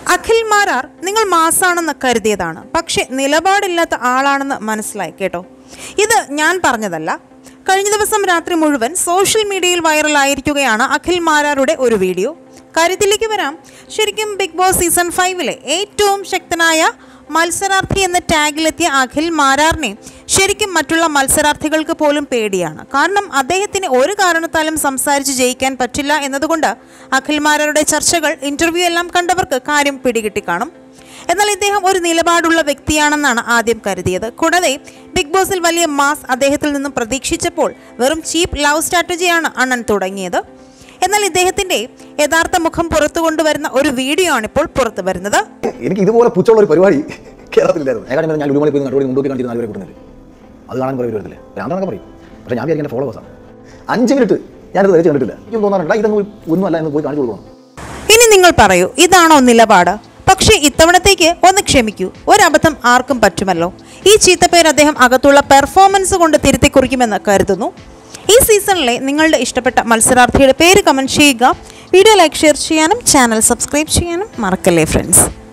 അഖിൽ മാരാർ നിങ്ങൾ മാസാണെന്ന് കരുതിയതാണ് പക്ഷെ നിലപാടില്ലാത്ത ആളാണെന്ന് മനസ്സിലായി കേട്ടോ ഇത് ഞാൻ പറഞ്ഞതല്ല കഴിഞ്ഞ ദിവസം രാത്രി മുഴുവൻ സോഷ്യൽ മീഡിയയിൽ വൈറലായിരിക്കുകയാണ് അഖിൽ മാരാരുടെ ഒരു വീഡിയോ കാര്യത്തിലേക്ക് വരാം ശരിക്കും ബിഗ് ബോസ് സീസൺ ഫൈവിലെ ഏറ്റവും ശക്തനായ മത്സരാർത്ഥി എന്ന ടാഗിലെത്തിയ അഖിൽ മാരാറിനെ ശരിക്കും മറ്റുള്ള മത്സരാർത്ഥികൾക്ക് പോലും പേടിയാണ് കാരണം അദ്ദേഹത്തിന് ഒരു കാരണത്താലും സംസാരിച്ച് ജയിക്കാൻ പറ്റില്ല എന്നതുകൊണ്ട് അഖിൽ മാരാരുടെ ചർച്ചകൾ ഇന്റർവ്യൂ എല്ലാം കണ്ടവർക്ക് കാര്യം പിടികിട്ടി കാണും എന്നാൽ ഇദ്ദേഹം ഒരു നിലപാടുള്ള വ്യക്തിയാണെന്നാണ് ആദ്യം കരുതിയത് കൂടാതെ ബിഗ് ബോസിൽ വലിയ മാസ് അദ്ദേഹത്തിൽ നിന്നും പ്രതീക്ഷിച്ചപ്പോൾ വെറും ചീപ്പ് ലവ് സ്ട്രാറ്റജിയാണ് അണ്ണൻ തുടങ്ങിയത് എന്നാൽ ഇദ്ദേഹത്തിന്റെ യഥാർത്ഥ മുഖം പുറത്തു കൊണ്ടുവരുന്ന ഒരു വീഡിയോ ആണ് ഇപ്പോൾ പുറത്തു വരുന്നത് എനിക്ക് ഇതുപോലെ പുച്ഛമുള്ള ഒരു പരിപാടി കേരളത്തിലില്ലായിരുന്നു ഏകാണ്ട് ഞാൻ ലുലുമണി പോയി നടുവഴി മുണ്ടോക്കി കാണിച്ചിരുന്ന നാലുപേരെ കൂട്ടുന്നില്ല അത് കാണാൻ കുറേ വരത്തില്ലേ ഭ്രാന്താന്നൊക്കെ പറയും പക്ഷേ ഞാൻ വിചാരിക്കും എൻ്റെ ഫോളോവേഴ്സാണ് അഞ്ച് മിനിറ്റ് ഞാനത് തേച്ച് കണ്ടിട്ടില്ല എനിക്ക് തോന്നാറുണ്ട് ഇതൊന്നും ഒന്നുമല്ല എന്ന് പോയി കാണിച്ചു കൊടുക്കണം ഇനി നിങ്ങൾ പറയൂ ഇതാണോ നിലപാട് പക്ഷേ ഇത്തവണത്തേക്ക് ഒന്ന് ക്ഷമിക്കൂ ഒരബദ്ധം ആർക്കും പറ്റുമല്ലോ ഈ ചീത്തപ്പേര് അദ്ദേഹം അകത്തുള്ള പെർഫോമൻസ് കൊണ്ട് തിരുത്തി കുറിക്കുമെന്ന് കരുതുന്നു ഈ സീസണിലെ നിങ്ങളുടെ ഇഷ്ടപ്പെട്ട മത്സരാർത്ഥിയുടെ പേര് കമൻറ്റ് ചെയ്യുക വീഡിയോ ലൈക്ക് ഷെയർ ചെയ്യാനും ചാനൽ സബ്സ്ക്രൈബ് ചെയ്യാനും മറക്കല്ലേ ഫ്രണ്ട്സ്